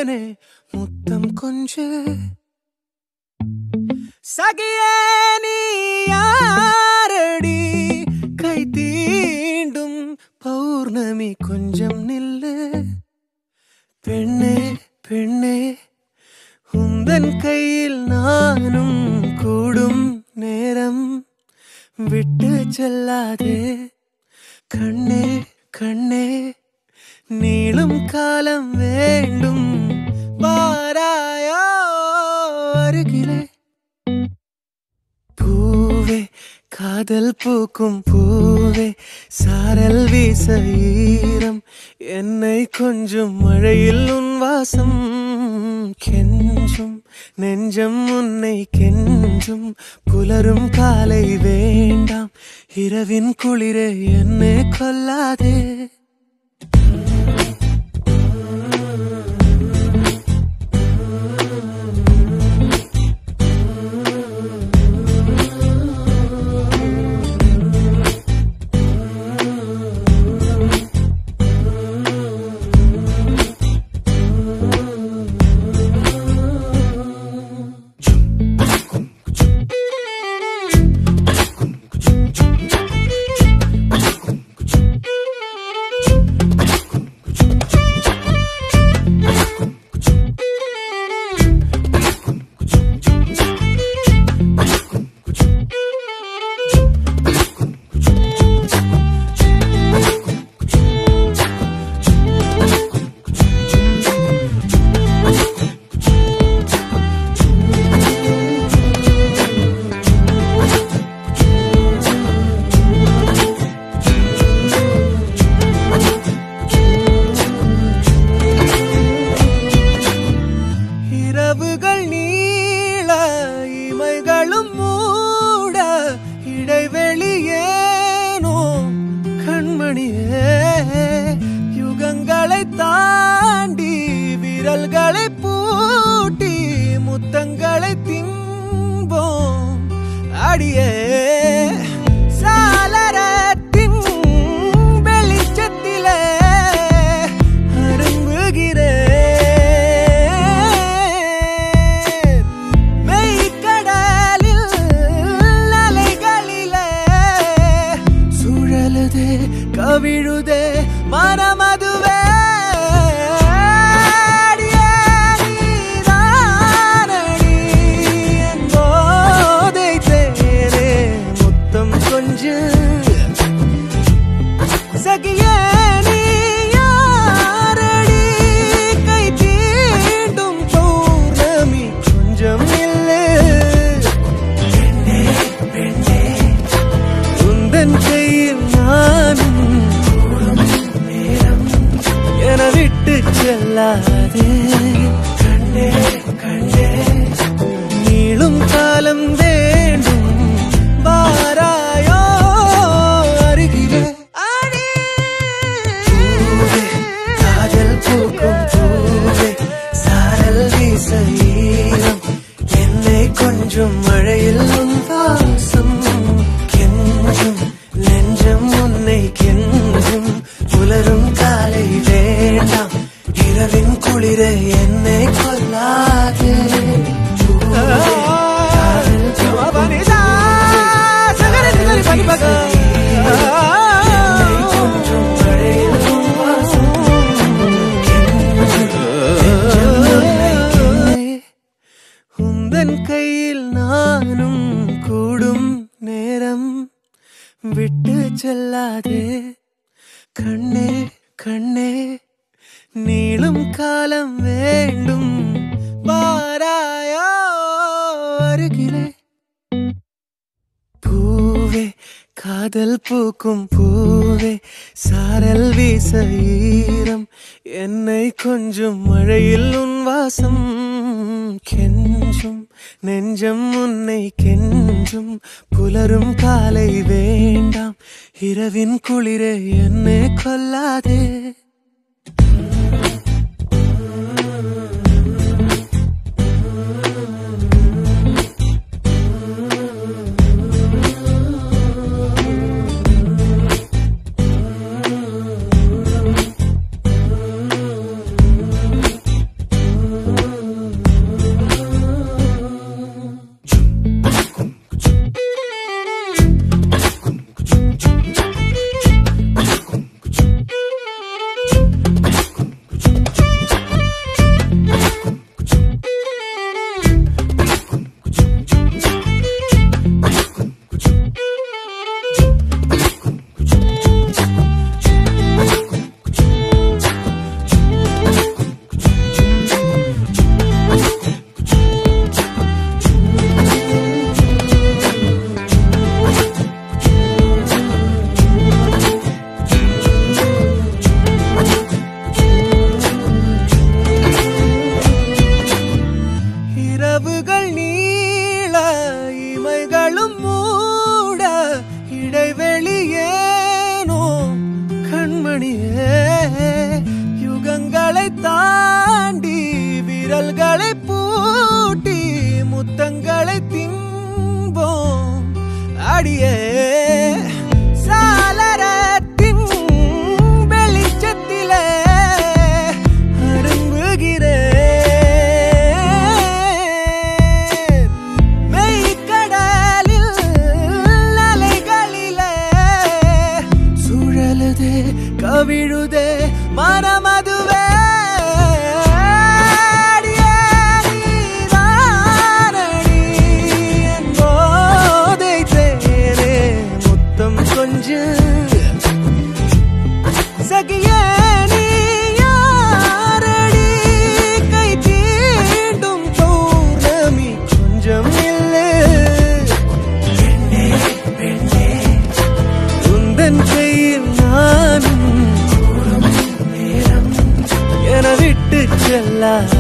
தேனே முத்தம் கொஞ்சு சகியே நீ யாரடி கை தீண்டும் பௌர்ணமி கொஞ்சம் நில்லு பெண்ணே பெண்ணே உந்தன் கையில் நானும் கூடும் நேரம் விட்டு செல்லாதே கண்ணே கண்ணே நீளும் காலம் வேண்டும் வாராயோ அருகிலே பூவே காதல் பூக்கும் பூவே சாரல் வீச ஈரம் என்னை கொஞ்சம் மழையில் உன் வாசம் கெஞ்சும் நெஞ்சம் உன்னை கெஞ்சும் புலரும் காலை வேண்டாம் இரவின் குளிரே என்னை கொல்லாதே இரவுகள் நீள இமைகளும் மூட இடைவெளியேனோ கண்மணியே யுகங்களை தாண்டி விரல்களை பூட்டி முத்தங்களை திம்போம் அடியே சாளரத்தின் வெளிச்சத்திலே அரும்புகிறேன் மெய்க்கடலில் அலைகளிலே சுழலுதே கவிழுதே மனமதுவே அடியே நீதானடி என் போதை தேனே முத்தம் கொஞ்சம் சகியே நீ யாரடி கை தீண்டும் பௌர்ணமி கொஞ்சம் இல்லை பெண்ணே பெண்ணே உந்தன் கையில் நானும் கூடும் நேரம் என விட்டு செல்லாதே கண்ணே கண்ணே நீளும் காலம் வேண்டும் வாராயோ அருகிலே அடி பூவே, காதல் பூக்கும் பூவே சாரல் வீச ஈரம் என்னை கொஞ்சம் மழையில் உன் வாசம் கெஞ்சும் நெஞ்சம் உன்னை கெஞ்சும் புலரும் காலை வேண்டாம் இரவின் குளிரை என்னை கொல்லாதே பூவே, காதல் பூக்கும் என்னை கொஞ்சம் மழையில் உன் வாசம் உந்தன் கையில் நானும் கூடும் நேரம் விட்டு செல்லாதே கண்ணே கண்ணே நீளும் காலம் வேண்டும் வாராயோ அருகிலே பூவே காதல் பூக்கும் பூவே சாரல் வீச ஈரம் என்னை கொஞ்சம் மழையில் உன் வாசம் கெஞ்சும் நெஞ்சம் உன்னை கெஞ்சும் புலரும் காலை வேண்டாம் இரவின் குளிரே என்னை கொல்லாதே அடியே சாளரத்தின் வெளிச்சத்திலே அரும்புகிறேன் மெய்க்கடலில் அலைகளிலே சுழலுதே கவிழுதே மனமதுவே அடியே நீதானடி என் போதை தேனே முத்தம் கொஞ்சம் சகியே நீ யாரடி கை தீண்டும் பௌர்ணமி கொஞ்சம் இல்லை உந்தன் கையில் நானும் என விட்டு செல்லாத